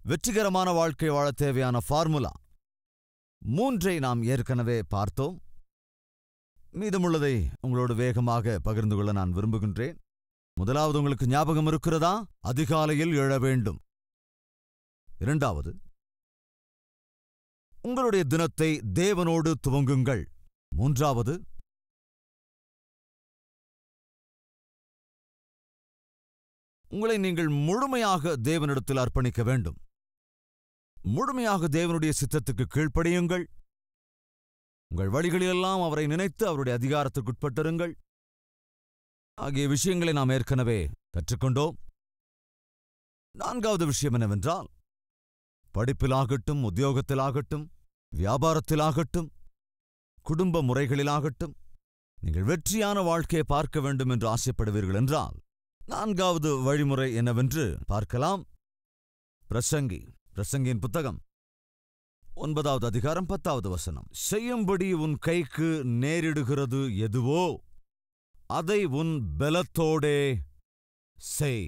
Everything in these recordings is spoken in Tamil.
வெற்றிகரமான வாழ்க்கை வாழ தேவையான ஃபார்முலா மூன்றை நாம் ஏற்கனவே பார்த்தோம் மீதமுள்ளதை உங்களோடு வேகமாக பகிர்ந்து கொள்ள நான் விரும்புகின்றேன் முதலாவது உங்களுக்கு ஞாபகம் இருக்கிறதா அதிகாலையில் எழ வேண்டும் இரண்டாவது உங்களுடைய தினத்தை தேவனோடு துவங்குங்கள் மூன்றாவது உங்களை நீங்கள் முழுமையாக தேவனிடத்தில் அர்ப்பணிக்க வேண்டும் முழுமையாக தேவனுடைய சித்தத்துக்கு கீழ்ப்படியுங்கள் உங்கள் வழிகளிலெல்லாம் அவரை நினைத்து அவருடைய அதிகாரத்துக்குட்பட்டிருங்கள் ஆகிய விஷயங்களை நாம் ஏற்கனவே கற்றுக்கொண்டோம் நான்காவது விஷயம் என்னவென்றால் படிப்பிலாகட்டும் உத்தியோகத்திலாகட்டும் வியாபாரத்திலாகட்டும் குடும்ப முறைகளிலாகட்டும் நீங்கள் வெற்றியான வாழ்க்கையை பார்க்க வேண்டும் என்று ஆசைப்படுவீர்கள் என்றால் நான்காவது வழிமுறை என்னவென்று பார்க்கலாம் பிரசங்கி பிரசங்கியின் புத்தகம் ஒன்பதாவது அதிகாரம் பத்தாவது வசனம் செய்யும்படி உன் கைக்கு நேரிடுகிறது எதுவோ அதை உன் பலத்தோடே செய்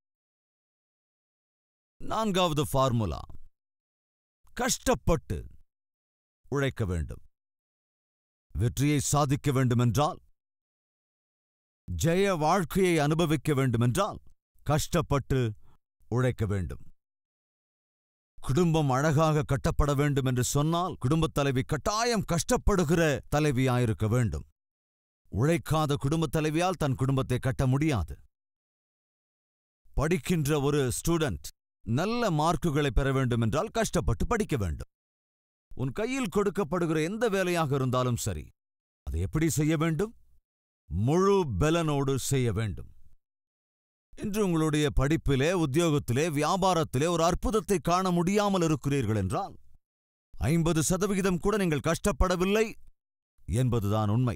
நான்காவது ஃபார்முலா கஷ்டப்பட்டு உழைக்க வேண்டும் வெற்றியை சாதிக்க வேண்டுமென்றால் ஜெய வாழ்க்கையை அனுபவிக்க வேண்டுமென்றால் கஷ்டப்பட்டு உழைக்க வேண்டும் குடும்பம் அழகாக கட்டப்பட வேண்டும் என்று சொன்னால் குடும்பத் தலைவி கட்டாயம் கஷ்டப்படுகிற தலைவியாயிருக்க வேண்டும் உழைக்காத குடும்பத் தலைவியால் தன் குடும்பத்தை கட்ட முடியாது படிக்கின்ற ஒரு ஸ்டூடண்ட் நல்ல மார்க்குகளை பெற வேண்டுமென்றால் கஷ்டப்பட்டு படிக்க வேண்டும் உன் கையில் கொடுக்கப்படுகிற எந்த வேலையாக இருந்தாலும் சரி அதை எப்படி செய்ய வேண்டும் முழு பலனோடு செய்ய வேண்டும் இன்று உங்களுடைய படிப்பிலே உத்தியோகத்திலே வியாபாரத்திலே ஒரு அற்புதத்தை காண முடியாமல் இருக்கிறீர்கள் என்றால் ஐம்பது சதவிகிதம் கூட நீங்கள் கஷ்டப்படவில்லை என்பதுதான் உண்மை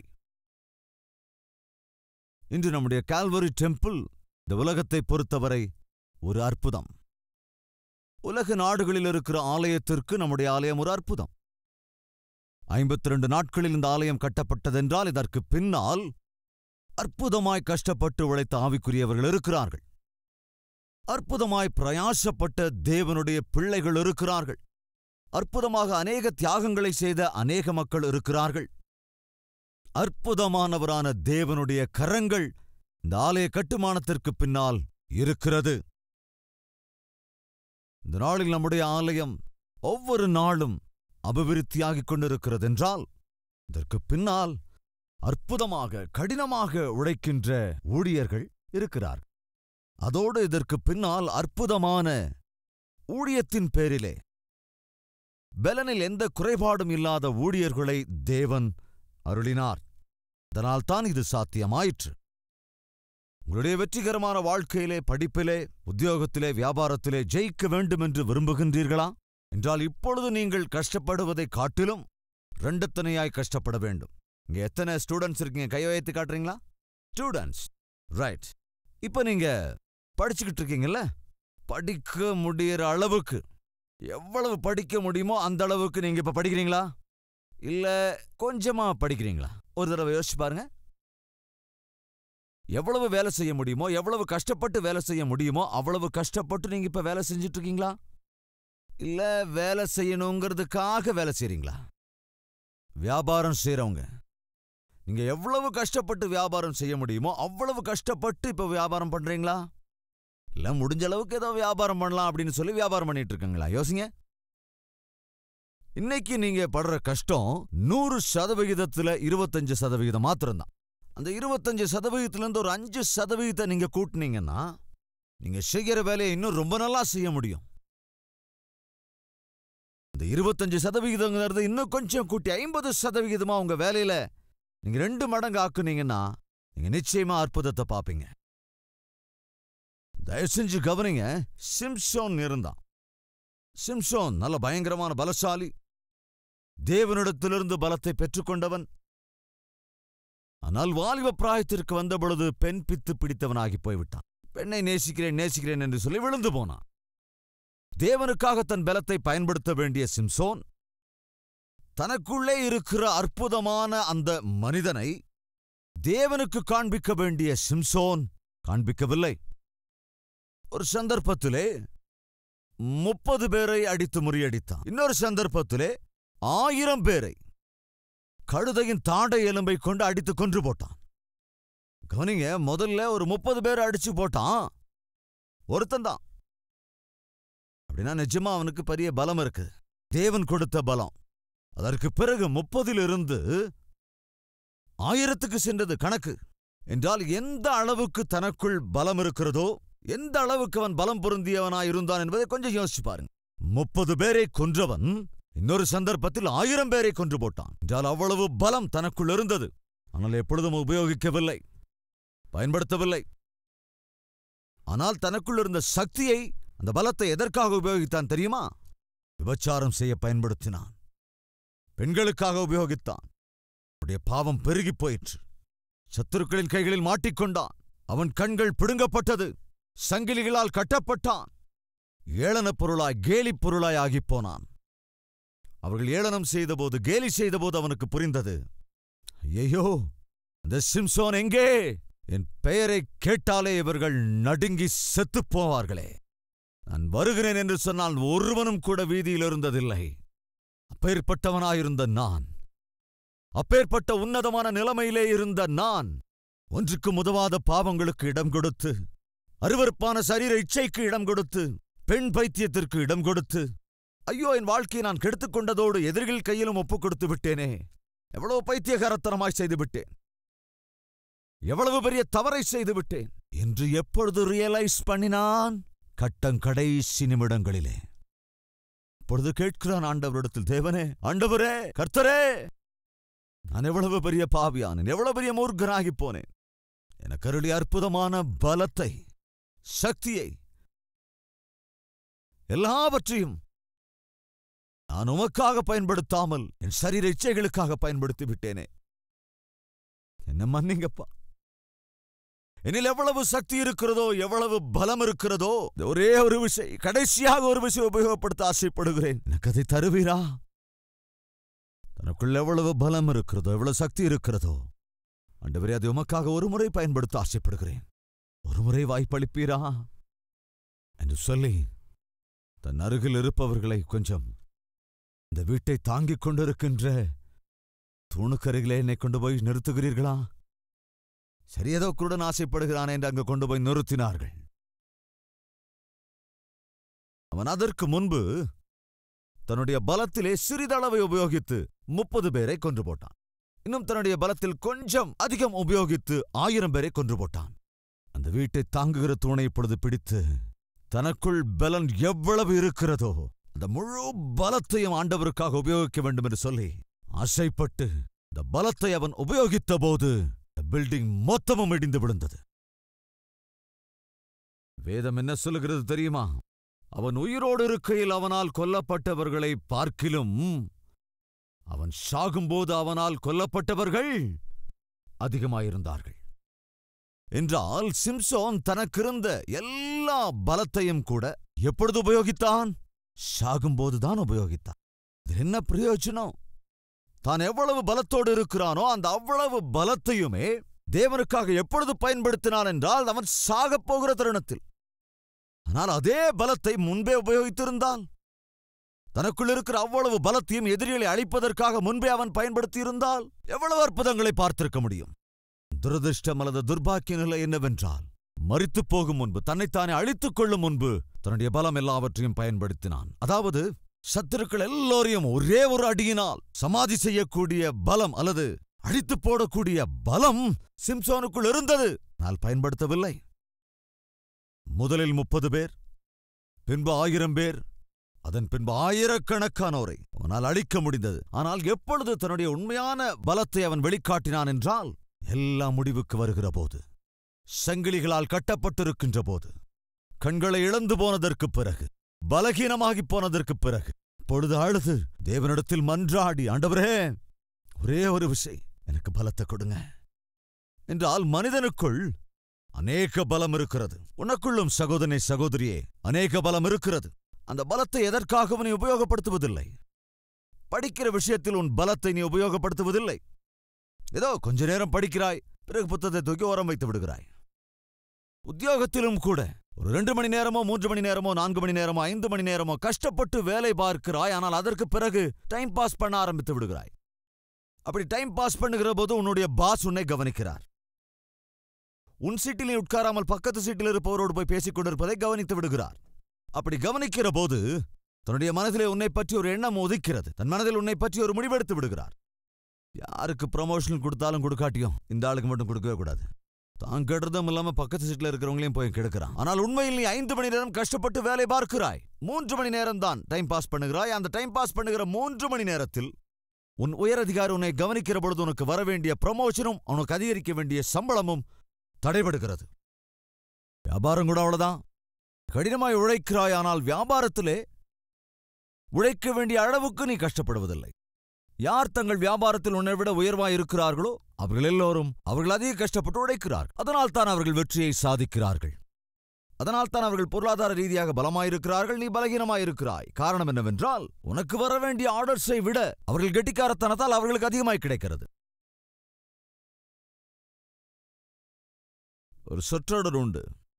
இன்று நம்முடைய கால்வரி டெம்பிள் இந்த உலகத்தை பொறுத்தவரை ஒரு அற்புதம் உலக நாடுகளில் இருக்கிற ஆலயத்திற்கு நம்முடைய ஆலயம் ஒரு அற்புதம் ஐம்பத்தி ரெண்டு நாட்களில் இந்த ஆலயம் கட்டப்பட்டதென்றால் இதற்கு பின்னால் அற்புதமாய் கஷ்டப்பட்டு உழைத்த ஆவிக்குரியவர்கள் இருக்கிறார்கள் அற்புதமாய் பிரயாசப்பட்ட தேவனுடைய பிள்ளைகள் இருக்கிறார்கள் அற்புதமாக அநேக தியாகங்களை செய்த அநேக மக்கள் இருக்கிறார்கள் அற்புதமானவரான தேவனுடைய கரங்கள் இந்த ஆலய கட்டுமானத்திற்கு பின்னால் இருக்கிறது இந்த நாளில் நம்முடைய ஆலயம் ஒவ்வொரு நாளும் அபிவிருத்தியாகிக் கொண்டிருக்கிறதென்றால் இதற்கு பின்னால் அற்புதமாக கடினமாக உழைக்கின்ற ஊழியர்கள் இருக்கிறார் அதோடு இதற்கு பின்னால் அற்புதமான ஊழியத்தின் பேரிலே பெலனில் எந்த குறைபாடும் இல்லாத ஊழியர்களை தேவன் அருளினார் அதனால்தான் இது சாத்தியமாயிற்று உங்களுடைய வெற்றிகரமான வாழ்க்கையிலே படிப்பிலே உத்தியோகத்திலே வியாபாரத்திலே ஜெயிக்க வேண்டும் என்று விரும்புகின்றீர்களா என்றால் இப்பொழுது நீங்கள் கஷ்டப்படுவதைக் காட்டிலும் ரெண்டத்தனையாய் கஷ்டப்பட வேண்டும் இங்க எத்தனை ஸ்டூடெண்ட்ஸ் இருக்கீங்க கை வைத்து காட்டுறீங்களா ஸ்டூடெண்ட்ஸ் ரைட் இப்போ நீங்க படிச்சுக்கிட்டு இருக்கீங்கல்ல படிக்க முடியற அளவுக்கு எவ்வளவு படிக்க முடியுமோ அந்த அளவுக்கு நீங்க இப்ப படிக்கிறீங்களா இல்ல கொஞ்சமா படிக்கிறீங்களா ஒரு தடவை யோசிச்சு பாருங்க எவ்வளவு வேலை செய்ய முடியுமோ எவ்வளவு கஷ்டப்பட்டு வேலை செய்ய முடியுமோ அவ்வளவு கஷ்டப்பட்டு நீங்க இப்ப வேலை செஞ்சுட்டு இருக்கீங்களா இல்ல வேலை செய்யணுங்கிறதுக்காக வேலை செய்றீங்களா வியாபாரம் செய்றவங்க நீங்க எவ்வளவு கஷ்டப்பட்டு வியாபாரம் செய்ய முடியுமோ அவ்வளவு கஷ்டப்பட்டு இப்ப வியாபாரம் பண்றீங்களா இல்ல முடிஞ்ச அளவுக்கு ஏதோ வியாபாரம் பண்ணலாம் அப்படின்னு சொல்லி வியாபாரம் பண்ணிட்டு இருக்கீங்களா யோசிங்க இன்னைக்கு நீங்க படுற கஷ்டம் நூறு சதவிகிதத்துல இருபத்தஞ்சு சதவிகிதம் மாத்திரம்தான் அந்த இருபத்தஞ்சு சதவிகிதத்துல இருந்து ஒரு அஞ்சு சதவிகிதத்தை நீங்க கூட்டுனீங்கன்னா நீங்க செய்யற வேலையை இன்னும் ரொம்ப நல்லா செய்ய முடியும் இந்த இருபத்தஞ்சு சதவிகிதங்கிறது இன்னும் கொஞ்சம் கூட்டி ஐம்பது சதவிகிதமா உங்க வேலையில நீங்க ரெண்டு மடங்கு ஆக்குனீங்கன்னா நீங்க நிச்சயமா அற்புதத்தை பாப்பீங்க தயவு செஞ்சு கவனிங்க சிம்சோன் இருந்தான் சிம்சோன் நல்ல பயங்கரமான பலசாலி தேவனிடத்திலிருந்து பலத்தை பெற்றுக்கொண்டவன் ஆனால் வாலிப பிராயத்திற்கு வந்த பொழுது பெண் பித்து பிடித்தவனாகி போய்விட்டான் பெண்ணை நேசிக்கிறேன் நேசிக்கிறேன் என்று சொல்லி விழுந்து போனான் தேவனுக்காக தன் பலத்தை பயன்படுத்த வேண்டிய சிம்சோன் தனக்குள்ளே இருக்கிற அற்புதமான அந்த மனிதனை தேவனுக்கு காண்பிக்க வேண்டிய சிம்சோன் காண்பிக்கவில்லை ஒரு சந்தர்ப்பத்திலே முப்பது பேரை அடித்து முறியடித்தான் இன்னொரு சந்தர்ப்பத்திலே ஆயிரம் பேரை கழுதையின் தாடை எலும்பை கொண்டு அடித்து கொன்று போட்டான் கவனிங்க முதல்ல ஒரு முப்பது பேரை அடிச்சு போட்டான் ஒருத்தன் தான் அப்படின்னா நிஜமா அவனுக்கு பெரிய பலம் இருக்கு தேவன் கொடுத்த பலம் அதற்கு பிறகு முப்பதிலிருந்து ஆயிரத்துக்கு சென்றது கணக்கு என்றால் எந்த அளவுக்கு தனக்குள் பலம் இருக்கிறதோ எந்த அளவுக்கு அவன் பலம் பொருந்தியவனாய் இருந்தான் என்பதை கொஞ்சம் யோசிச்சு பாருங்க முப்பது பேரை கொன்றவன் இன்னொரு சந்தர்ப்பத்தில் ஆயிரம் பேரை கொன்று போட்டான் என்றால் அவ்வளவு பலம் தனக்குள் இருந்தது ஆனால் எப்பொழுதும் உபயோகிக்கவில்லை பயன்படுத்தவில்லை ஆனால் தனக்குள் இருந்த சக்தியை அந்த பலத்தை எதற்காக உபயோகித்தான் தெரியுமா விபச்சாரம் செய்ய பயன்படுத்தினான் பெண்களுக்காக உபயோகித்தான் அவனுடைய பாவம் பெருகிப் போயிற்று சத்துருக்களின் கைகளில் மாட்டிக்கொண்டான் அவன் கண்கள் பிடுங்கப்பட்டது சங்கிலிகளால் கட்டப்பட்டான் ஏளனப் பொருளாய் கேலிப் பொருளாய் ஆகிப் போனான் அவர்கள் ஏளனம் செய்தபோது கேலி செய்தபோது அவனுக்கு புரிந்தது ஐயோ அந்த சிம்சோன் எங்கே என் பெயரை கேட்டாலே இவர்கள் நடுங்கி செத்துப் போவார்களே நான் வருகிறேன் என்று சொன்னால் ஒருவனும் கூட வீதியில் இருந்ததில்லை அப்பேற்பட்டவனாயிருந்த நான் அப்பேற்பட்ட உன்னதமான நிலைமையிலே இருந்த நான் ஒன்றுக்கு உதவாத பாவங்களுக்கு இடம் கொடுத்து அருவருப்பான சரீர இச்சைக்கு இடம் கொடுத்து பெண் பைத்தியத்திற்கு இடம் கொடுத்து ஐயோ என் வாழ்க்கையை நான் கெடுத்துக் கொண்டதோடு எதிரிகள் கையிலும் ஒப்புக் கொடுத்து விட்டேனே எவ்வளவு பைத்தியகாரத்தனமாய் செய்து விட்டேன் எவ்வளவு பெரிய தவறை செய்து விட்டேன் என்று எப்பொழுது ரியலைஸ் பண்ணினான் கட்டங்கடைசி நிமிடங்களிலே இப்பொழுது கேட்கிறான் ஆண்டவரிடத்தில் தேவனே ஆண்டவரே கர்த்தரே நான் எவ்வளவு பெரிய பாவியானேன் எவ்வளவு பெரிய மூர்க்கனாகிப் போனேன் எனக்கு அருளிய அற்புதமான பலத்தை சக்தியை எல்லாவற்றையும் நான் உமக்காக பயன்படுத்தாமல் என் சரீர இச்சைகளுக்காக பயன்படுத்தி விட்டேனே என்ன மன்னிங்கப்பா என்னில் எவ்வளவு சக்தி இருக்கிறதோ எவ்வளவு பலம் இருக்கிறதோ இந்த ஒரே ஒரு விஷயம் கடைசியாக ஒரு விஷயம் உபயோகப்படுத்த ஆசைப்படுகிறேன் எனக்கு அதை தருவீரா தனக்குள்ள எவ்வளவு பலம் இருக்கிறதோ எவ்வளவு சக்தி இருக்கிறதோ ஆண்டவரே அதை உமக்காக ஒரு முறை பயன்படுத்த ஆசைப்படுகிறேன் ஒரு முறை வாய்ப்பளிப்பீரா என்று சொல்லி தன் அருகில் இருப்பவர்களை கொஞ்சம் இந்த வீட்டை தாங்கிக் கொண்டிருக்கின்ற தூணுக்கருகிலே என்னை கொண்டு போய் நிறுத்துகிறீர்களா சரி ஏதோ குருடன் ஆசைப்படுகிறான் என்று அங்கு கொண்டு போய் நிறுத்தினார்கள் அவன் அதற்கு முன்பு தன்னுடைய பலத்திலே சிறிதளவை உபயோகித்து முப்பது பேரை கொன்று போட்டான் இன்னும் தன்னுடைய பலத்தில் கொஞ்சம் அதிகம் உபயோகித்து ஆயிரம் பேரை கொன்று போட்டான் அந்த வீட்டை தாங்குகிற தூணை இப்பொழுது பிடித்து தனக்குள் பலன் எவ்வளவு இருக்கிறதோ அந்த முழு பலத்தையும் ஆண்டவருக்காக உபயோகிக்க வேண்டும் என்று சொல்லி ஆசைப்பட்டு இந்த பலத்தை அவன் உபயோகித்த போது பில்டிங் மொத்தமும் இடிந்து விழுந்தது வேதம் என்ன சொல்லுகிறது தெரியுமா அவன் உயிரோடு இருக்கையில் அவனால் கொல்லப்பட்டவர்களை பார்க்கிலும் அவன் சாகும்போது அவனால் கொல்லப்பட்டவர்கள் அதிகமாயிருந்தார்கள் என்றால் சிம்சோன் தனக்கிருந்த எல்லா பலத்தையும் கூட எப்பொழுது உபயோகித்தான் சாகும்போதுதான் உபயோகித்தான் இது என்ன பிரயோஜனம் தான் எவ்வளவு பலத்தோடு இருக்கிறானோ அந்த அவ்வளவு பலத்தையுமே தேவனுக்காக எப்பொழுது பயன்படுத்தினான் என்றால் அவன் சாகப் போகிற தருணத்தில் ஆனால் அதே பலத்தை முன்பே உபயோகித்திருந்தால் தனக்குள் இருக்கிற அவ்வளவு பலத்தையும் எதிரிகளை அழிப்பதற்காக முன்பே அவன் பயன்படுத்தியிருந்தால் எவ்வளவு அற்புதங்களை பார்த்திருக்க முடியும் துரதிருஷ்டம் அல்லது துர்பாக்கிய நிலை என்னவென்றால் மரித்துப் போகும் முன்பு தன்னைத்தானே அழித்துக் கொள்ளும் முன்பு தன்னுடைய பலம் எல்லாவற்றையும் பயன்படுத்தினான் அதாவது சத்துருக்கள் எல்லோரையும் ஒரே ஒரு அடியினால் சமாதி செய்யக்கூடிய பலம் அல்லது அழித்துப் போடக்கூடிய பலம் சிம்சோனுக்குள் இருந்தது ஆனால் பயன்படுத்தவில்லை முதலில் முப்பது பேர் பின்பு ஆயிரம் பேர் அதன் பின்பு ஆயிரக்கணக்கானோரை அவனால் அழிக்க முடிந்தது ஆனால் எப்பொழுது தன்னுடைய உண்மையான பலத்தை அவன் வெளிக்காட்டினான் என்றால் எல்லா முடிவுக்கு வருகிற போது சங்கிலிகளால் கட்டப்பட்டிருக்கின்ற போது கண்களை இழந்து போனதற்குப் பிறகு பலகீனமாகிப் போனதற்குப் பிறகு பொழுது அழுது தேவனிடத்தில் மன்றாடி ஆண்டவரே ஒரே ஒரு விஷயம் எனக்கு பலத்தை கொடுங்க என்றால் மனிதனுக்குள் அநேக பலம் இருக்கிறது உனக்குள்ளும் சகோதரனை சகோதரியே அநேக பலம் இருக்கிறது அந்த பலத்தை எதற்காகவும் நீ உபயோகப்படுத்துவதில்லை படிக்கிற விஷயத்தில் உன் பலத்தை நீ உபயோகப்படுத்துவதில்லை ஏதோ கொஞ்ச நேரம் படிக்கிறாய் பிறகு புத்தகத்தை தூக்கி ஓரம் வைத்து விடுகிறாய் உத்தியோகத்திலும் கூட ஒரு ரெண்டு மணி நேரமோ மூன்று மணி நேரமோ நான்கு மணி நேரமோ ஐந்து மணி நேரமோ கஷ்டப்பட்டு வேலை பார்க்கிறாய் ஆனால் அதற்கு பிறகு டைம் பாஸ் பண்ண ஆரம்பித்து விடுகிறாய் அப்படி டைம் பாஸ் பண்ணுகிற போது உன்னுடைய பாஸ் உன்னை கவனிக்கிறார் உன் சீட்டில் நீ உட்காராமல் பக்கத்து சீட்டில் இருப்பவரோடு போய் பேசிக் கொண்டிருப்பதை கவனித்து விடுகிறார் அப்படி கவனிக்கிற போது தன்னுடைய மனதிலே உன்னை பற்றி ஒரு எண்ணம் உதிக்கிறது தன் மனதில் உன்னை பற்றி ஒரு முடிவெடுத்து விடுகிறார் யாருக்கு ப்ரமோஷன் கொடுத்தாலும் கொடுக்காட்டியும் இந்த ஆளுக்கு மட்டும் கொடுக்கவே கூடாது தான் கெடுறதும் இல்லாம பக்கத்து சீட்ல இருக்கிறவங்களையும் போய் கெடுக்கிறான் ஆனால் உண்மையில் நீ ஐந்து மணி நேரம் கஷ்டப்பட்டு வேலை பார்க்கிறாய் மூன்று மணி நேரம் தான் டைம் பாஸ் பண்ணுகிறாய் அந்த டைம் பாஸ் பண்ணுகிற மூன்று மணி நேரத்தில் உன் உயரதிகாரி உன்னை கவனிக்கிற பொழுது உனக்கு வர வேண்டிய ப்ரமோஷனும் உனக்கு அதிகரிக்க வேண்டிய சம்பளமும் தடைபடுகிறது வியாபாரம் கூட அவ்வளவுதான் கடினமாய் உழைக்கிறாய் ஆனால் வியாபாரத்திலே உழைக்க வேண்டிய அளவுக்கு நீ கஷ்டப்படுவதில்லை யார் தங்கள் வியாபாரத்தில் உன்னை விட உயர்வாய் இருக்கிறார்களோ அவர்கள் எல்லோரும் அவர்கள் அதிக கஷ்டப்பட்டு உழைக்கிறார்கள் அதனால் தான் அவர்கள் வெற்றியை சாதிக்கிறார்கள் அதனால் தான் அவர்கள் பொருளாதார ரீதியாக பலமாயிருக்கிறார்கள் நீ பலகீனமாயிருக்கிறாய் காரணம் என்னவென்றால் உனக்கு வர வேண்டிய ஆர்டர்ஸை விட அவர்கள் கெட்டிக்காரத்தனத்தால் அவர்களுக்கு அதிகமாய் கிடைக்கிறது ஒரு சொற்றொடர் உண்டு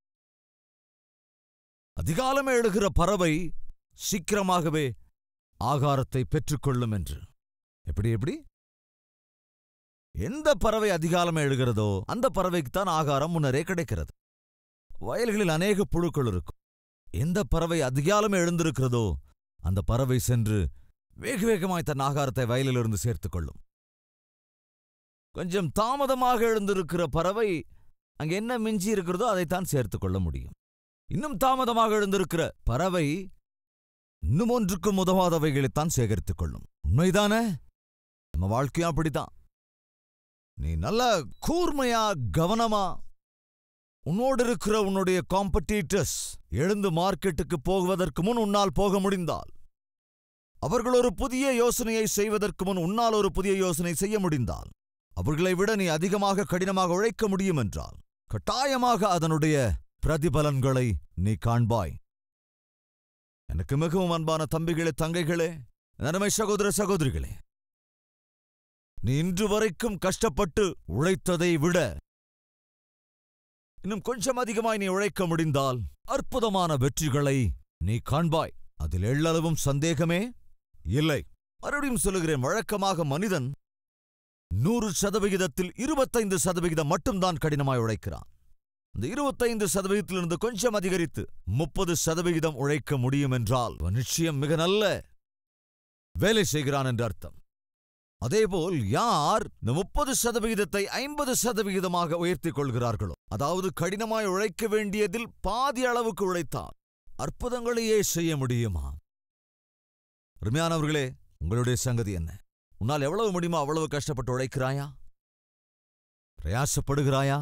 அதிகாலமே எழுகிற பறவை சீக்கிரமாகவே ஆகாரத்தை பெற்றுக்கொள்ளும் என்று எப்படி எப்படி எந்த பறவை அதிகாலமே எழுகிறதோ அந்த பறவைக்குத்தான் ஆகாரம் முன்னரே கிடைக்கிறது வயல்களில் அநேக புழுக்கள் இருக்கும் எந்த பறவை அதிகாலமே எழுந்திருக்கிறதோ அந்த பறவை சென்று வேக வேகமாய் தன் ஆகாரத்தை வயலிலிருந்து சேர்த்துக் கொள்ளும் கொஞ்சம் தாமதமாக எழுந்திருக்கிற பறவை அங்க என்ன மிஞ்சி இருக்கிறதோ அதைத்தான் சேர்த்துக் கொள்ள முடியும் இன்னும் தாமதமாக எழுந்திருக்கிற பறவை இன்னும் ஒன்றுக்கும் உதவாதவைகளைத்தான் சேகரித்துக் கொள்ளும் உண்மைதானே நம்ம வாழ்க்கையும் அப்படித்தான் நீ நல்ல கூர்மையா கவனமா உன்னோடு இருக்கிற உன்னுடைய காம்படிட்டர்ஸ் எழுந்து மார்க்கெட்டுக்கு போவதற்கு முன் உன்னால் போக முடிந்தால் அவர்கள் ஒரு புதிய யோசனையை செய்வதற்கு முன் உன்னால் ஒரு புதிய யோசனை செய்ய முடிந்தால் அவர்களை விட நீ அதிகமாக கடினமாக உழைக்க முடியும் என்றால் கட்டாயமாக அதனுடைய பிரதிபலன்களை நீ காண்பாய் எனக்கு மிகவும் அன்பான தம்பிகளே தங்கைகளே நன்மை சகோதர சகோதரிகளே நீ இன்று வரைக்கும் கஷ்டப்பட்டு உழைத்ததை விட இன்னும் கொஞ்சம் அதிகமாய் நீ உழைக்க முடிந்தால் அற்புதமான வெற்றிகளை நீ காண்பாய் அதில் எள்ளளவும் சந்தேகமே இல்லை மறுபடியும் சொல்லுகிறேன் வழக்கமாக மனிதன் நூறு சதவிகிதத்தில் இருபத்தைந்து சதவிகிதம் மட்டும்தான் கடினமாய் உழைக்கிறான் இந்த இருபத்தைந்து சதவிகிதத்திலிருந்து கொஞ்சம் அதிகரித்து முப்பது சதவிகிதம் உழைக்க முடியும் என்றால் அவன் நிச்சயம் மிக நல்ல வேலை செய்கிறான் என்று அர்த்தம் அதேபோல் யார் இந்த முப்பது சதவிகிதத்தை ஐம்பது சதவிகிதமாக உயர்த்திக் கொள்கிறார்களோ அதாவது கடினமாய் உழைக்க வேண்டியதில் பாதி அளவுக்கு உழைத்தால் அற்புதங்களையே செய்ய முடியுமா அருமையானவர்களே உங்களுடைய சங்கதி என்ன உன்னால் எவ்வளவு முடியுமோ அவ்வளவு கஷ்டப்பட்டு உழைக்கிறாயா பிரயாசப்படுகிறாயா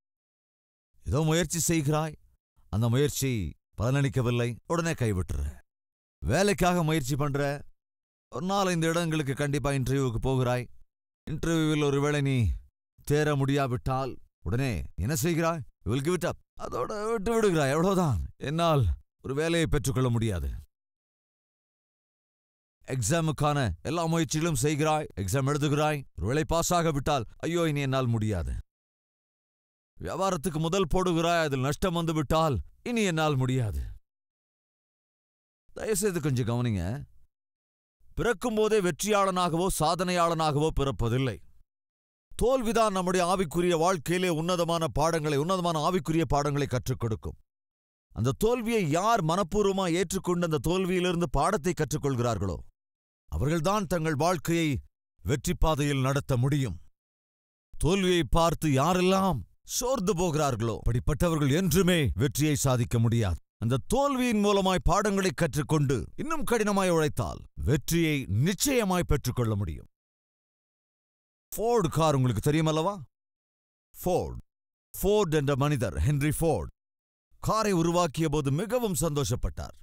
ஏதோ முயற்சி செய்கிறாய் அந்த முயற்சி பலனளிக்கவில்லை உடனே கைவிட்டுற வேலைக்காக முயற்சி பண்ற ஒரு நாலஞ்சு இடங்களுக்கு கண்டிப்பா இன்டர்வியூவுக்கு போகிறாய் இன்டர்வியூவில் ஒருவேளை நீ தேர முடியாவிட்டால் உடனே என்ன செய்கிறாய் வில் கிவ் இட் அப் அதோட விட்டு விடுகிறாய் எவ்வளவுதான் என்னால் ஒரு வேலையை பெற்றுக்கொள்ள முடியாது எக்ஸாமுக்கான எல்லா முயற்சிகளும் செய்கிறாய் எக்ஸாம் எழுதுகிறாய் ஒருவேளை பாஸ் ஆக விட்டால் ஐயோ இனி என்னால் முடியாது வியாபாரத்துக்கு முதல் போடுகிறாய் அதில் நஷ்டம் வந்து விட்டால் இனி என்னால் முடியாது தயவுசெய்து கொஞ்சம் கவனிங்க பிறக்கும்போதே வெற்றியாளனாகவோ சாதனையாளனாகவோ பிறப்பதில்லை தோல்விதான் நம்முடைய ஆவிக்குரிய வாழ்க்கையிலே உன்னதமான பாடங்களை உன்னதமான ஆவிக்குரிய பாடங்களை கற்றுக் கொடுக்கும் அந்த தோல்வியை யார் மனப்பூர்வமா ஏற்றுக்கொண்டு அந்த தோல்வியிலிருந்து பாடத்தை கற்றுக்கொள்கிறார்களோ அவர்கள்தான் தங்கள் வாழ்க்கையை வெற்றி பாதையில் நடத்த முடியும் தோல்வியை பார்த்து யாரெல்லாம் சோர்ந்து போகிறார்களோ அப்படிப்பட்டவர்கள் என்றுமே வெற்றியை சாதிக்க முடியாது அந்த தோல்வியின் மூலமாய் பாடங்களை கற்றுக்கொண்டு இன்னும் கடினமாய் உழைத்தால் வெற்றியை நிச்சயமாய் பெற்றுக்கொள்ள முடியும் ஃபோர்டு கார் உங்களுக்கு தெரியுமல்லவா ஃபோர்ட் ஃபோர்ட் என்ற மனிதர் ஹென்ரி ஃபோர்ட் காரை உருவாக்கிய போது மிகவும் சந்தோஷப்பட்டார்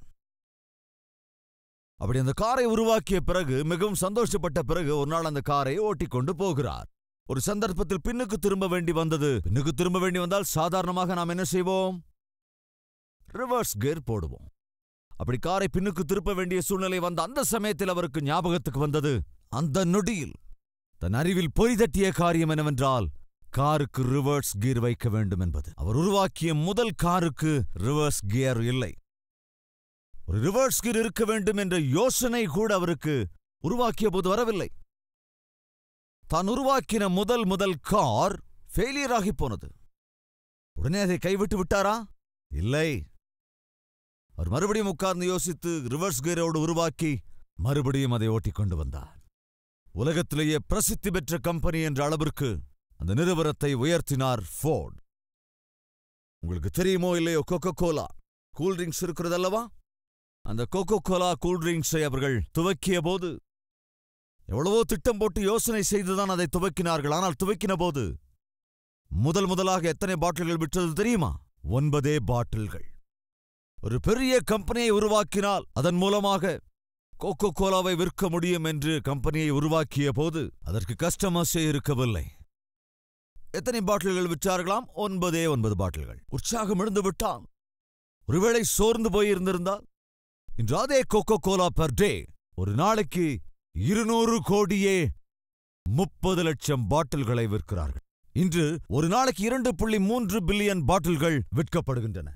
அப்படி அந்த காரை உருவாக்கிய பிறகு மிகவும் சந்தோஷப்பட்ட பிறகு ஒரு நாள் அந்த காரை ஓட்டிக்கொண்டு போகிறார் ஒரு சந்தர்ப்பத்தில் பின்னுக்கு திரும்ப வேண்டி வந்தது பின்னுக்கு திரும்ப வேண்டி வந்தால் சாதாரணமாக நாம் என்ன செய்வோம் ரிவர்ஸ் கியர் போடுவோம் அப்படி காரை பின்னுக்கு திருப்ப வேண்டிய சூழ்நிலை வந்த அந்த சமயத்தில் அவருக்கு ஞாபகத்துக்கு வந்தது அந்த நொடியில் தன் அறிவில் பொய் தட்டிய காரியம் என்னவென்றால் காருக்கு ரிவர்ஸ் கியர் வைக்க வேண்டும் என்பது அவர் உருவாக்கிய முதல் காருக்கு ரிவர்ஸ் கியர் இல்லை ஒரு ரிவர்ஸ் கியர் இருக்க வேண்டும் என்ற யோசனை கூட அவருக்கு உருவாக்கிய போது வரவில்லை தான் உருவாக்கின முதல் முதல் கார் ஃபெயிலியர் ஆகி போனது உடனே அதை கைவிட்டு விட்டாரா இல்லை அவர் மறுபடியும் உட்கார்ந்து யோசித்து ரிவர்ஸ் கியரோடு உருவாக்கி மறுபடியும் அதை ஓட்டிக் கொண்டு வந்தார் உலகத்திலேயே பிரசித்தி பெற்ற கம்பெனி என்ற அளவிற்கு அந்த நிறுவனத்தை உயர்த்தினார் ஃபோர்ட் உங்களுக்கு தெரியுமோ இல்லையோ கோகோ கோலா கூல்ட்ரிங்க்ஸ் இருக்கிறதல்லவா அந்த கோகோ கோலா கூல்ட்ரிங்க்ஸை அவர்கள் துவக்கிய போது எவ்வளவோ திட்டம் போட்டு யோசனை செய்துதான் அதை துவக்கினார்கள் ஆனால் துவக்கின போது முதல் முதலாக எத்தனை பாட்டில்கள் விற்றது தெரியுமா ஒன்பதே பாட்டில்கள் ஒரு பெரிய கம்பெனியை உருவாக்கினால் அதன் மூலமாக கோகோ கோலாவை விற்க முடியும் என்று கம்பெனியை உருவாக்கிய போது அதற்கு கஸ்டமர்ஸே இருக்கவில்லை எத்தனை பாட்டில்கள் விற்றார்களாம் ஒன்பதே ஒன்பது பாட்டில்கள் உற்சாகம் எழுந்து விட்டான் ஒருவேளை சோர்ந்து போயிருந்திருந்தால் இன்று அதே கோகோ கோலா பெர் டே ஒரு நாளைக்கு இருநூறு கோடியே முப்பது லட்சம் பாட்டில்களை விற்கிறார்கள் இன்று ஒரு நாளைக்கு இரண்டு புள்ளி மூன்று பில்லியன் பாட்டில்கள் விற்கப்படுகின்றன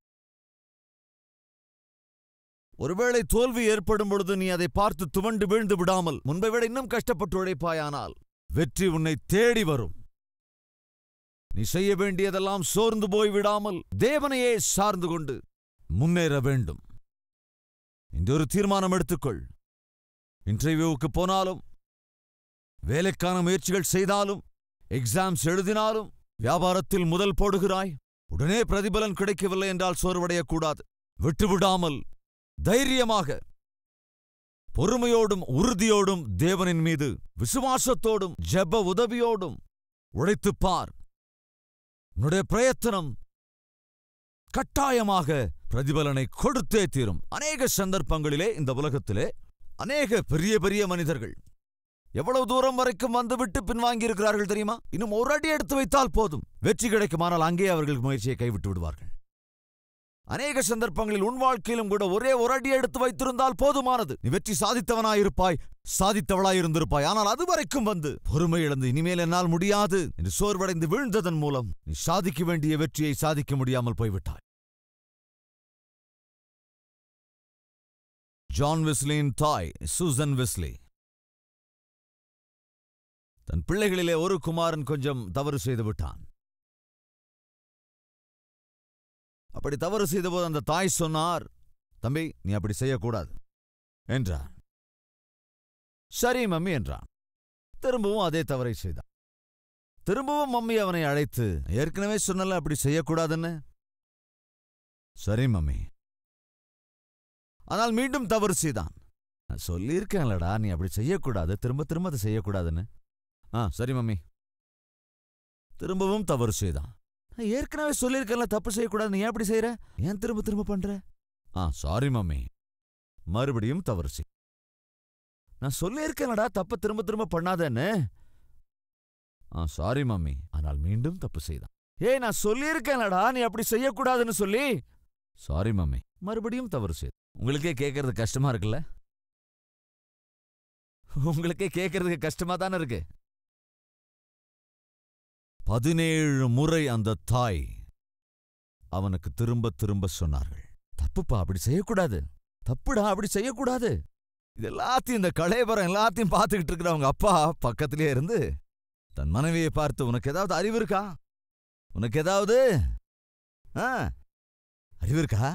ஒருவேளை தோல்வி ஏற்படும் பொழுது நீ அதை பார்த்து துவண்டு வீழ்ந்து விடாமல் முன்பை விட இன்னும் கஷ்டப்பட்டு உழைப்பாயானால் வெற்றி உன்னை தேடி வரும் நீ செய்ய வேண்டியதெல்லாம் சோர்ந்து போய் விடாமல் தேவனையே சார்ந்து கொண்டு முன்னேற வேண்டும் இந்த ஒரு தீர்மானம் எடுத்துக்கொள் இன்டர்வியூவுக்கு போனாலும் வேலைக்கான முயற்சிகள் செய்தாலும் எக்ஸாம்ஸ் எழுதினாலும் வியாபாரத்தில் முதல் போடுகிறாய் உடனே பிரதிபலன் கிடைக்கவில்லை என்றால் சோர்வடையக்கூடாது விட்டுவிடாமல் தைரியமாக பொறுமையோடும் உறுதியோடும் தேவனின் மீது விசுவாசத்தோடும் ஜெப உதவியோடும் உழைத்துப் பார் உன்னுடைய பிரயத்தனம் கட்டாயமாக பிரதிபலனை கொடுத்தே தீரும் அநேக சந்தர்ப்பங்களிலே இந்த உலகத்திலே அநேக பெரிய பெரிய மனிதர்கள் எவ்வளவு தூரம் வரைக்கும் வந்துவிட்டு பின்வாங்கியிருக்கிறார்கள் தெரியுமா இன்னும் ஒரு அடி எடுத்து வைத்தால் போதும் வெற்றி கிடைக்குமானால் அங்கே அவர்கள் முயற்சியை கைவிட்டு விடுவார்கள் அநேக சந்தர்ப்பங்களில் உன் வாழ்க்கையிலும் கூட ஒரே ஒரு அடி எடுத்து வைத்திருந்தால் போதுமானது நீ வெற்றி சாதித்தவனாயிருப்பாய் சாதித்தவளாயிருந்திருப்பாய் ஆனால் அதுவரைக்கும் வந்து பொறுமை இழந்து இனிமேல் என்னால் முடியாது என்று சோர்வடைந்து வீழ்ந்ததன் மூலம் நீ சாதிக்க வேண்டிய வெற்றியை சாதிக்க முடியாமல் போய்விட்டாய் ஜான் விஸ்லியின் தாய் சூசன் விஸ்லி தன் பிள்ளைகளிலே ஒரு குமாரன் கொஞ்சம் தவறு செய்து விட்டான் அப்படி தவறு செய்தபோது அந்த தாய் சொன்னார் தம்பி நீ அப்படி செய்யக்கூடாது என்றான் சரி மம்மி என்றான் திரும்பவும் அதே தவறை செய்தான் திரும்பவும் மம்மி அவனை அழைத்து ஏற்கனவே சொன்னல அப்படி செய்யக்கூடாதுன்னு சரி மம்மி ஆனால் மீண்டும் தவறு செய்தான் நான் சொல்லியிருக்கேன்லடா நீ அப்படி செய்யக்கூடாது திரும்ப திரும்ப அதை செய்யக்கூடாதுன்னு ஆ சரி மம்மி திரும்பவும் தவறு செய்தான் நான் ஏற்கனவே சொல்லியிருக்கேன்ல தப்பு செய்யக்கூடாது நீ ஏன் அப்படி செய்யற ஏன் திரும்ப திரும்ப பண்ற ஆ சாரி மம்மி மறுபடியும் தவறு செய் நான் சொல்லியிருக்கேன்லடா தப்பு திரும்ப திரும்ப பண்ணாதேன்னு ஆ சாரி மம்மி ஆனால் மீண்டும் தப்பு செய்தான் ஏய் நான் சொல்லியிருக்கேன்லடா நீ அப்படி செய்யக்கூடாதுன்னு சொல்லி சாரி மம்மி மறுபடியும் தவறு செய் உங்களுக்கே கேட்கறது கஷ்டமா இருக்குல்ல உங்களுக்கே கேட்கறதுக்கு கஷ்டமா தானே இருக்கு பதினேழு முறை அந்த தாய் அவனுக்கு திரும்ப திரும்ப சொன்னார்கள் தப்புப்பா அப்படி செய்யக்கூடாது தப்புடா அப்படி செய்யக்கூடாது இது எல்லாத்தையும் இந்த கலையபரம் எல்லாத்தையும் பார்த்துக்கிட்டு இருக்கிற அவங்க அப்பா பக்கத்திலே இருந்து தன் மனைவியை பார்த்து உனக்கு ஏதாவது அறிவு இருக்கா உனக்கு ஏதாவது ஆ அறிவு இருக்கா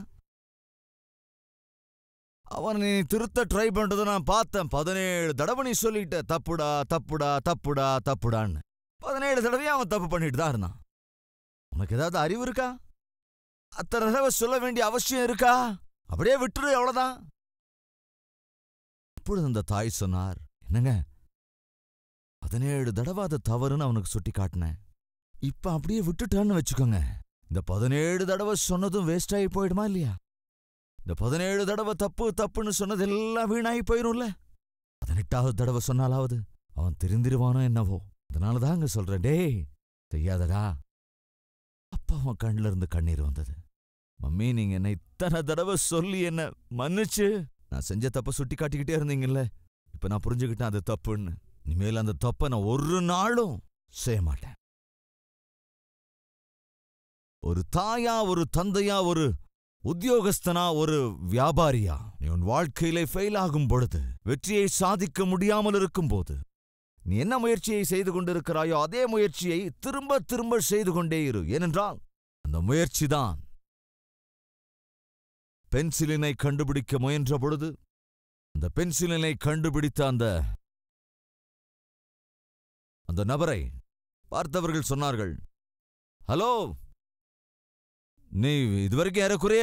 அவன் நீ திருத்த ட்ரை பண்றதை நான் பார்த்தேன் பதினேழு தடவை நீ சொல்லிட்ட தப்புடா தப்புடா தப்புடா தப்புடான்னு பதினேழு தடவையும் அவன் தப்பு பண்ணிட்டு தான் இருந்தான் உனக்கு ஏதாவது அறிவு இருக்கா அத்தனை தடவை சொல்ல வேண்டிய அவசியம் இருக்கா அப்படியே விட்டுரு அவ்வளவுதான் அப்பொழுது அந்த தாய் சொன்னார் என்னங்க பதினேழு தடவை அது தவறுன்னு அவனுக்கு சுட்டி காட்டினேன் இப்ப அப்படியே விட்டுட்டான்னு வச்சுக்கோங்க இந்த பதினேழு தடவை சொன்னதும் வேஸ்ட் ஆகி போயிடுமா இல்லையா இந்த பதினேழு தடவை தப்பு தப்புன்னு சொன்னது எல்லாம் வீணாகி போயிரும்ல பதினெட்டாவது தடவை சொன்னாலாவது அவன் திருந்திருவானோ என்னவோ அதனால தான் அங்க சொல்றேன் டேய் செய்யாதடா அப்பா அவன் கண்ணுல இருந்து கண்ணீர் வந்தது மம்மி நீங்க என்ன இத்தனை தடவை சொல்லி என்ன மன்னிச்சு நான் செஞ்ச தப்ப சுட்டி காட்டிக்கிட்டே இருந்தீங்கல்ல இப்ப நான் புரிஞ்சுக்கிட்டேன் அது தப்புன்னு இனிமேல் அந்த தப்பை நான் ஒரு நாளும் செய்ய மாட்டேன் ஒரு தாயா ஒரு தந்தையா ஒரு உத்தியோகஸ்தனா ஒரு வியாபாரியா நீ உன் வாழ்க்கையிலே ஃபெயில் ஆகும் பொழுது வெற்றியை சாதிக்க முடியாமல் இருக்கும்போது நீ என்ன முயற்சியை செய்து கொண்டிருக்கிறாயோ அதே முயற்சியை திரும்ப திரும்ப செய்து கொண்டே இரு ஏனென்றால் அந்த முயற்சிதான் பென்சிலினை கண்டுபிடிக்க முயன்ற பொழுது அந்த பென்சிலினை கண்டுபிடித்த அந்த அந்த நபரை பார்த்தவர்கள் சொன்னார்கள் ஹலோ நீ இதுவரைக்கும் ஏறக்குறைய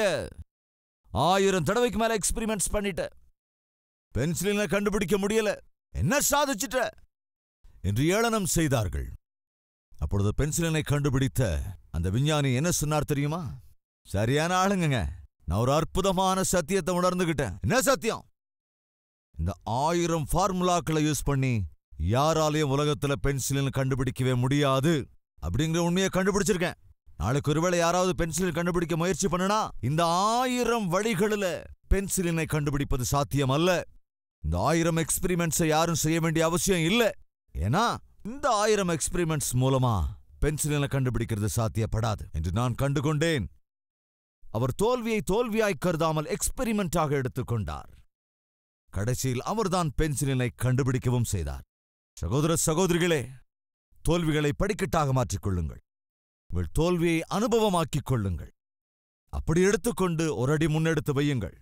ஆயிரம் தடவைக்கு மேல எக்ஸ்பெரிமெண்ட்ஸ் பண்ணிட்ட பென்சிலினை கண்டுபிடிக்க முடியல என்ன சாதிச்சிட்ட என்று ஏளனம் செய்தார்கள் அப்பொழுது பென்சிலினை கண்டுபிடித்த அந்த விஞ்ஞானி என்ன சொன்னார் தெரியுமா சரியான ஆளுங்கங்க நான் ஒரு அற்புதமான சத்தியத்தை உணர்ந்துகிட்டேன் என்ன சத்தியம் இந்த ஆயிரம் ஃபார்முலாக்களை யூஸ் பண்ணி யாராலையும் உலகத்துல பென்சிலின் கண்டுபிடிக்கவே முடியாது அப்படிங்கிற உண்மையை கண்டுபிடிச்சிருக்கேன் நாளைக்கு ஒருவேளை யாராவது பென்சிலின் கண்டுபிடிக்க முயற்சி பண்ணுனா இந்த ஆயிரம் வழிகளில பென்சிலினை கண்டுபிடிப்பது சாத்தியம் அல்ல இந்த ஆயிரம் எக்ஸ்பெரிமெண்ட்ஸை யாரும் செய்ய வேண்டிய அவசியம் இல்ல ஏன்னா இந்த ஆயிரம் எக்ஸ்பெரிமெண்ட்ஸ் மூலமா பென்சிலினை கண்டுபிடிக்கிறது சாத்தியப்படாது என்று நான் கண்டுகொண்டேன் அவர் தோல்வியை தோல்வியாய் கருதாமல் எக்ஸ்பெரிமெண்டாக எடுத்துக்கொண்டார் கடைசியில் அவர்தான் பென்சிலினை கண்டுபிடிக்கவும் செய்தார் சகோதர சகோதரிகளே தோல்விகளை படிக்கட்டாக மாற்றிக் உங்கள் தோல்வியை அனுபவமாக்கிக் கொள்ளுங்கள் அப்படி எடுத்துக்கொண்டு ஒரு அடி முன்னெடுத்து வையுங்கள்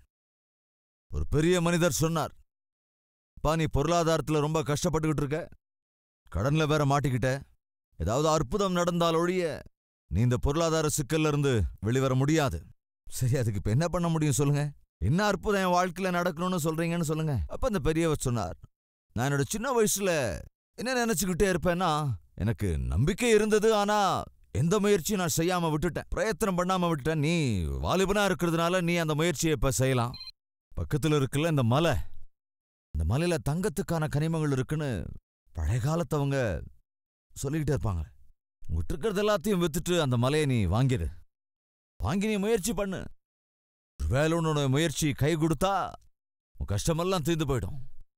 ஒரு பெரிய மனிதர் சொன்னார் பா நீ பொருளாதாரத்துல ரொம்ப கஷ்டப்பட்டுக்கிட்டு இருக்க கடன்ல வேற மாட்டிக்கிட்ட ஏதாவது அற்புதம் நடந்தால் ஒழிய நீ இந்த பொருளாதார சிக்கல்ல இருந்து வெளிவர முடியாது சரி அதுக்கு இப்ப என்ன பண்ண முடியும் சொல்லுங்க என்ன அற்புதம் என் வாழ்க்கையில நடக்கணும்னு சொல்றீங்கன்னு சொல்லுங்க அப்ப அந்த பெரியவர் சொன்னார் நான் என்னோட சின்ன வயசுல என்ன நினைச்சுக்கிட்டே இருப்பேன்னா எனக்கு நம்பிக்கை இருந்தது ஆனா எந்த முயற்சியும் நான் செய்யாம விட்டுட்டேன் பிரயத்தனம் பண்ணாம விட்டுட்டேன் நீ வாலிபனா இருக்கிறதுனால நீ அந்த முயற்சியை இப்ப செய்யலாம் பக்கத்துல இருக்குல்ல இந்த மலை இந்த மலையில தங்கத்துக்கான கனிமங்கள் இருக்குன்னு பழைய காலத்தவங்க சொல்லிக்கிட்டே இருப்பாங்க உங்ககிட்ட இருக்கிறது எல்லாத்தையும் வித்துட்டு அந்த மலையை நீ வாங்கிடு வாங்கி நீ முயற்சி பண்ணு ஒருவேளை உன்னோட முயற்சி கை கொடுத்தா உன் கஷ்டமெல்லாம் தீர்ந்து போயிடும்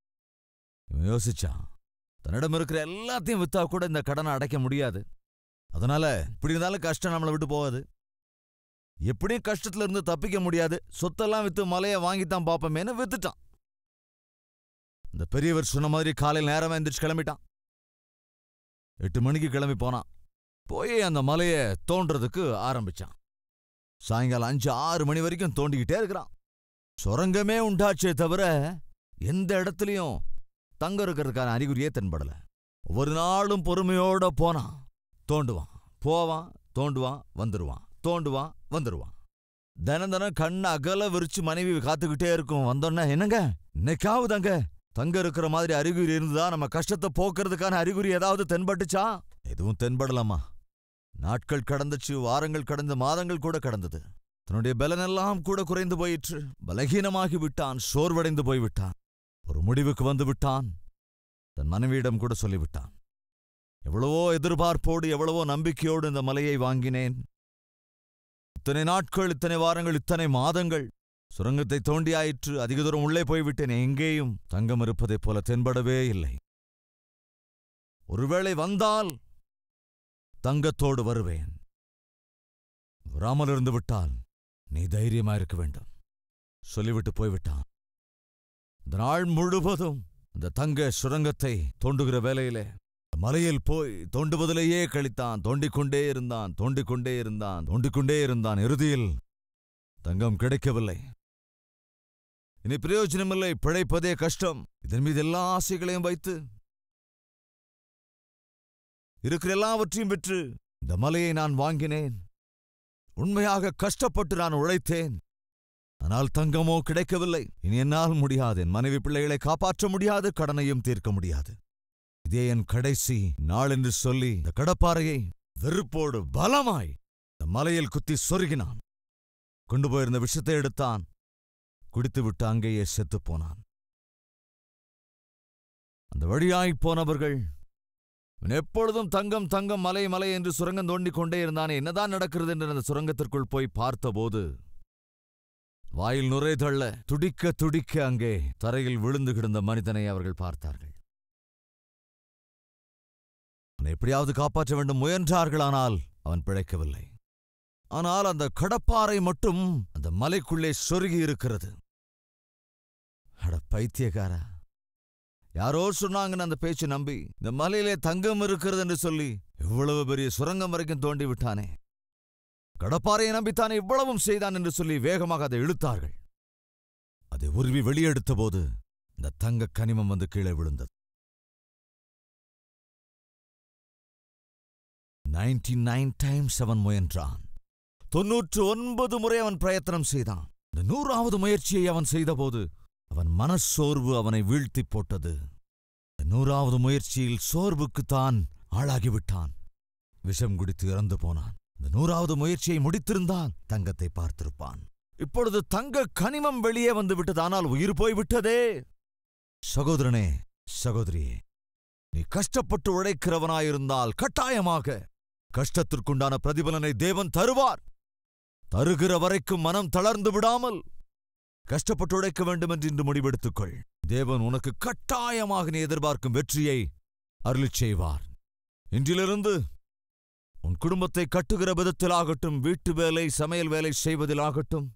இவன் யோசிச்சான் தன்னிடம் இருக்கிற எல்லாத்தையும் வித்தா கூட இந்த கடனை அடைக்க முடியாது அதனால இப்படி இருந்தாலும் கஷ்டம் நம்மளை விட்டு போகாது எப்படியும் கஷ்டத்துல இருந்து தப்பிக்க முடியாது சொத்தெல்லாம் வித்து மலையை வாங்கித்தான் பாப்பமேன்னு வித்துட்டான் இந்த பெரியவர் சொன்ன மாதிரி காலையில் நேரமா எந்திரிச்சு கிளம்பிட்டான் எட்டு மணிக்கு கிளம்பி போனான் போய் அந்த மலையை தோன்றதுக்கு ஆரம்பிச்சான் சாயங்காலம் அஞ்சு ஆறு மணி வரைக்கும் தோண்டிக்கிட்டே இருக்கிறான் சுரங்கமே உண்டாச்சே தவிர எந்த இடத்துலயும் தங்க இருக்கிறதுக்கான அறிகுறியே தென்படல ஒவ்வொரு நாளும் பொறுமையோட போனான் தோண்டுவான் போவான் தோண்டுவான் வந்துருவான் தோண்டுவான் வந்துருவான் தினம் தினம் கண்ணை அகல விரிச்சு மனைவி காத்துக்கிட்டே இருக்கும் வந்தோன்னே என்னங்க இன்னைக்காவது அங்க தங்க இருக்கிற மாதிரி அறிகுறி இருந்ததா நம்ம கஷ்டத்தை போக்குறதுக்கான அறிகுறி ஏதாவது தென்பட்டுச்சா எதுவும் தென்படலாமா நாட்கள் கடந்துச்சு வாரங்கள் கடந்து மாதங்கள் கூட கடந்தது தன்னுடைய பலனெல்லாம் கூட குறைந்து போயிற்று பலகீனமாகி விட்டான் சோர்வடைந்து போய்விட்டான் ஒரு முடிவுக்கு வந்து விட்டான் தன் மனைவியிடம் கூட சொல்லிவிட்டான் எவ்வளவோ எதிர்பார்ப்போடு எவ்வளவோ நம்பிக்கையோடு இந்த மலையை வாங்கினேன் இத்தனை நாட்கள் இத்தனை வாரங்கள் இத்தனை மாதங்கள் சுரங்கத்தை தோண்டியாயிற்று அதிக தூரம் உள்ளே போய்விட்டேன் எங்கேயும் தங்கம் இருப்பதைப் போல தென்படவே இல்லை ஒருவேளை வந்தால் தங்கத்தோடு வருவேன் வராமல் இருந்து விட்டால் நீ தைரியமா இருக்க வேண்டும் சொல்லிவிட்டு போய்விட்டான் அந்த நாள் முழுவதும் அந்த தங்க சுரங்கத்தை தோண்டுகிற வேலையிலே மலையில் போய் தோண்டுவதிலேயே கழித்தான் தோண்டிக்கொண்டே இருந்தான் தோண்டிக்கொண்டே இருந்தான் தோண்டிக்கொண்டே இருந்தான் இறுதியில் தங்கம் கிடைக்கவில்லை இனி பிரயோஜனமில்லை பிழைப்பதே கஷ்டம் இதன் மீது எல்லா ஆசைகளையும் வைத்து இருக்கிற எல்லாவற்றையும் விற்று இந்த மலையை நான் வாங்கினேன் உண்மையாக கஷ்டப்பட்டு நான் உழைத்தேன் ஆனால் தங்கமோ கிடைக்கவில்லை இனி என்னால் முடியாது என் மனைவி பிள்ளைகளை காப்பாற்ற முடியாது கடனையும் தீர்க்க முடியாது இதே என் கடைசி நாள் என்று சொல்லி இந்த கடப்பாறையை வெறுப்போடு பலமாய் இந்த மலையில் குத்தி சொருகினான் கொண்டு போயிருந்த விஷத்தை எடுத்தான் குடித்துவிட்டு அங்கேயே செத்துப் போனான் அந்த வழியாய்ப் போனவர்கள் இவன் எப்பொழுதும் தங்கம் தங்கம் மலை மலை என்று சுரங்கம் தோண்டிக் கொண்டே இருந்தானே என்னதான் நடக்கிறது என்று அந்த சுரங்கத்திற்குள் போய் பார்த்தபோது வாயில் நுரை தள்ள துடிக்க துடிக்க அங்கே தரையில் விழுந்து கிடந்த மனிதனை அவர்கள் பார்த்தார்கள் அவனை எப்படியாவது காப்பாற்ற வேண்டும் முயன்றார்களானால் அவன் பிழைக்கவில்லை ஆனால் அந்த கடப்பாறை மட்டும் அந்த மலைக்குள்ளே சொருகி இருக்கிறது அட பைத்தியக்காரா யாரோ சொன்னாங்கன்னு அந்த பேச்சு நம்பி இந்த மலையிலே தங்கம் இருக்கிறது என்று சொல்லி இவ்வளவு பெரிய சுரங்கம் வரைக்கும் தோண்டி விட்டானே கடப்பாறையை நம்பித்தானே இவ்வளவும் செய்தான் என்று சொல்லி வேகமாக அதை இழுத்தார்கள் அதை உருவி வெளியெடுத்த போது இந்த தங்க கனிமம் வந்து கீழே விழுந்தது நைன்டி நைன் டைம்ஸ் அவன் முயன்றான் தொன்னூற்று ஒன்பது முறை அவன் பிரயத்தனம் செய்தான் இந்த நூறாவது முயற்சியை அவன் செய்தபோது அவன் மனச்சோர்வு அவனை வீழ்த்திப் போட்டது இந்த நூறாவது முயற்சியில் சோர்வுக்குத்தான் ஆளாகிவிட்டான் விஷம் குடித்து இறந்து போனான் இந்த நூறாவது முயற்சியை முடித்திருந்தால் தங்கத்தை பார்த்திருப்பான் இப்பொழுது தங்க கனிமம் வெளியே வந்து விட்டது ஆனால் உயிர் போய்விட்டதே சகோதரனே சகோதரியே நீ கஷ்டப்பட்டு உழைக்கிறவனாயிருந்தால் கட்டாயமாக கஷ்டத்திற்குண்டான பிரதிபலனை தேவன் தருவார் தருகிற வரைக்கும் மனம் தளர்ந்து விடாமல் கஷ்டப்பட்டு உழைக்க வேண்டும் என்று இன்று முடிவெடுத்துக்கொள் தேவன் உனக்கு கட்டாயமாக நீ எதிர்பார்க்கும் வெற்றியை அருளிச் செய்வார் இன்றிலிருந்து உன் குடும்பத்தை கட்டுகிற விதத்திலாகட்டும் வீட்டு வேலை சமையல் வேலை செய்வதிலாகட்டும்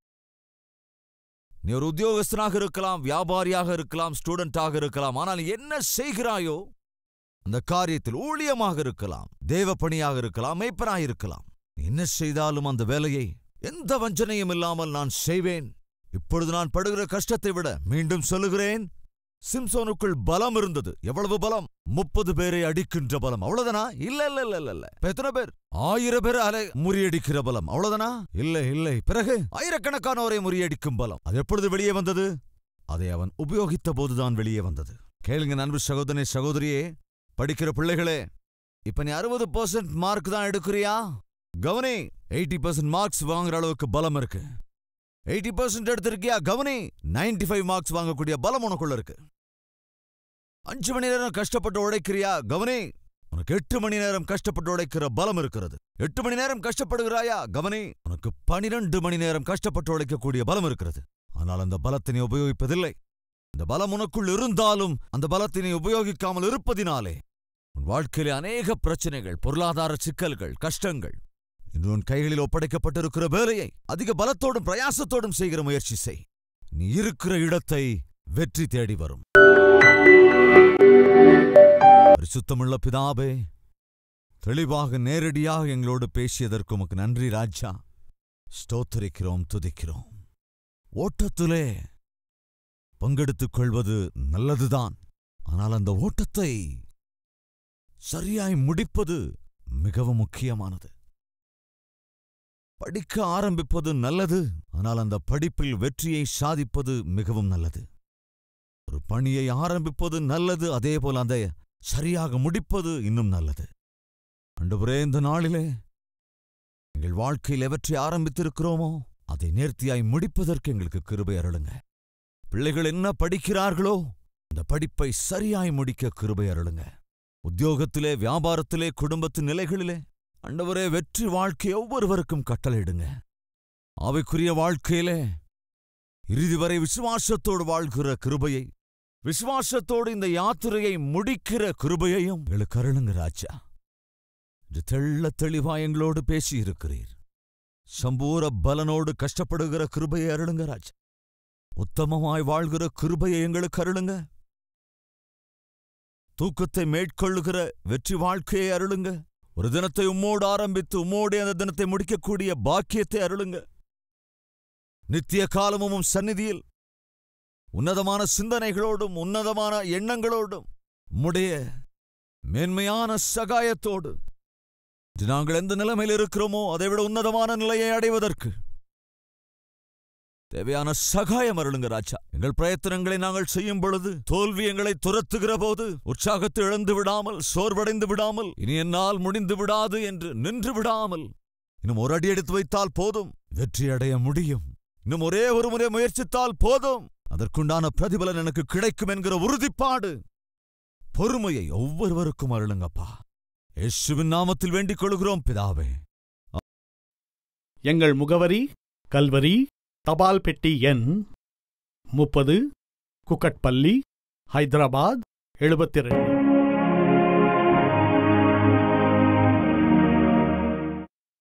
நீ ஒரு உத்தியோகஸ்தனாக இருக்கலாம் வியாபாரியாக இருக்கலாம் ஸ்டூடெண்டாக இருக்கலாம் ஆனால் நீ என்ன செய்கிறாயோ அந்த காரியத்தில் ஊழியமாக இருக்கலாம் தேவ பணியாக இருக்கலாம் மேய்ப்பனாக இருக்கலாம் நீ என்ன செய்தாலும் அந்த வேலையை எந்த வஞ்சனையும் இல்லாமல் நான் செய்வேன் இப்பொழுது நான் படுகிற கஷ்டத்தை விட மீண்டும் சொல்லுகிறேன் சிம்சோனுக்குள் பலம் இருந்தது எவ்வளவு பலம் முப்பது பேரை அடிக்கின்ற பலம் அவ்வளவுதானா இல்ல இல்ல இல்ல இல்ல இல்ல இப்ப எத்தனை பேர் ஆயிரம் பேர் அலை முறியடிக்கிற பலம் அவ்வளவுதானா இல்ல இல்லை பிறகு ஆயிரக்கணக்கானோரை முறியடிக்கும் பலம் அது எப்பொழுது வெளியே வந்தது அதை அவன் உபயோகித்த போதுதான் வெளியே வந்தது கேளுங்க நண்பு சகோதரனே சகோதரியே படிக்கிற பிள்ளைகளே இப்ப நீ அறுபது பர்சன்ட் மார்க் தான் எடுக்கிறியா கவனி எயிட்டி பர்சன்ட் மார்க்ஸ் வாங்குற அளவுக்கு பலம் இருக்கு எயிட்டி பர்சன்ட் எடுத்திருக்கியா கவனி 95 ஃபைவ் மார்க்ஸ் வாங்கக்கூடிய பலம் உனக்குள்ள இருக்கு அஞ்சு மணி நேரம் கஷ்டப்பட்டு உழைக்கிறியா கவனி உனக்கு எட்டு மணி நேரம் கஷ்டப்பட்டு உழைக்கிற பலம் இருக்கிறது எட்டு மணி நேரம் கஷ்டப்படுகிறாயா கவனி உனக்கு பனிரெண்டு மணி நேரம் கஷ்டப்பட்டு உழைக்கக்கூடிய பலம் இருக்கிறது ஆனால் அந்த பலத்தை நீ உபயோகிப்பதில்லை இந்த பலம் உனக்குள் இருந்தாலும் அந்த பலத்தை நீ உபயோகிக்காமல் இருப்பதினாலே உன் வாழ்க்கையிலே அநேக பிரச்சனைகள் பொருளாதார சிக்கல்கள் கஷ்டங்கள் இன்று உன் கைகளில் ஒப்படைக்கப்பட்டிருக்கிற வேலையை அதிக பலத்தோடும் பிரயாசத்தோடும் செய்கிற முயற்சி செய் நீ இருக்கிற இடத்தை வெற்றி தேடி வரும் பரிசுத்தமுள்ள பிதாவே தெளிவாக நேரடியாக எங்களோடு பேசியதற்கு உமக்கு நன்றி ராஜா ஸ்தோத்தரிக்கிறோம் துதிக்கிறோம் ஓட்டத்திலே பங்கெடுத்துக் கொள்வது நல்லதுதான் ஆனால் அந்த ஓட்டத்தை சரியாய் முடிப்பது மிகவும் முக்கியமானது படிக்க ஆரம்பிப்பது நல்லது ஆனால் அந்த படிப்பில் வெற்றியை சாதிப்பது மிகவும் நல்லது ஒரு பணியை ஆரம்பிப்பது நல்லது அதேபோல் அதை சரியாக முடிப்பது இன்னும் நல்லது அன்றுபுரே இந்த நாளிலே எங்கள் வாழ்க்கையில் எவற்றை ஆரம்பித்திருக்கிறோமோ அதை நேர்த்தியாய் முடிப்பதற்கு எங்களுக்கு கிருபை அருளுங்க பிள்ளைகள் என்ன படிக்கிறார்களோ அந்த படிப்பை சரியாய் முடிக்க கிருபை அருளுங்க உத்தியோகத்திலே வியாபாரத்திலே குடும்பத்து நிலைகளிலே அண்டவரே வெற்றி வாழ்க்கை ஒவ்வொருவருக்கும் கட்டளையிடுங்க அவைக்குரிய வாழ்க்கையிலே இறுதி வரை விசுவாசத்தோடு வாழ்கிற கிருபையை விசுவாசத்தோடு இந்த யாத்திரையை முடிக்கிற கிருபையையும் எங்களுக்கு அருளுங்க ராஜா இன்று தெள்ள தெளிவா எங்களோடு பேசியிருக்கிறீர் சம்பூர பலனோடு கஷ்டப்படுகிற கிருபையை அருளுங்க ராஜா உத்தமமாய் வாழ்கிற கிருபையை எங்களுக்கு அருளுங்க தூக்கத்தை மேற்கொள்ளுகிற வெற்றி வாழ்க்கையை அருளுங்க ஒரு தினத்தை உம்மோடு ஆரம்பித்து உம்மோடு அந்த தினத்தை முடிக்கக்கூடிய பாக்கியத்தை அருளுங்க நித்திய காலமும் உம் சந்நிதியில் உன்னதமான சிந்தனைகளோடும் உன்னதமான எண்ணங்களோடும் உம்முடைய மேன்மையான சகாயத்தோடு இன்று நாங்கள் எந்த நிலைமையில் இருக்கிறோமோ அதைவிட உன்னதமான நிலையை அடைவதற்கு தேவையான சகாயம் அருளுங்க ராஜா எங்கள் பிரயத்தனங்களை நாங்கள் செய்யும் பொழுது தோல்வி எங்களை துரத்துகிற போது உற்சாகத்தை இழந்து விடாமல் சோர்வடைந்து விடாமல் இனி என்னால் முடிந்து விடாது என்று நின்று விடாமல் இன்னும் ஒரு அடி எடுத்து வைத்தால் போதும் வெற்றி அடைய முடியும் இன்னும் ஒரே ஒரு முறை முயற்சித்தால் போதும் அதற்குண்டான பிரதிபலன் எனக்கு கிடைக்கும் என்கிற உறுதிப்பாடு பொறுமையை ஒவ்வொருவருக்கும் அருளுங்கப்பா இயேசுவின் நாமத்தில் வேண்டிக் கொள்கிறோம் பிதாவே எங்கள் முகவரி கல்வரி தபால் பெட்டி எண் முப்பது குக்கட்பள்ளி ஹைதராபாத் எழுபத்தி ரெண்டு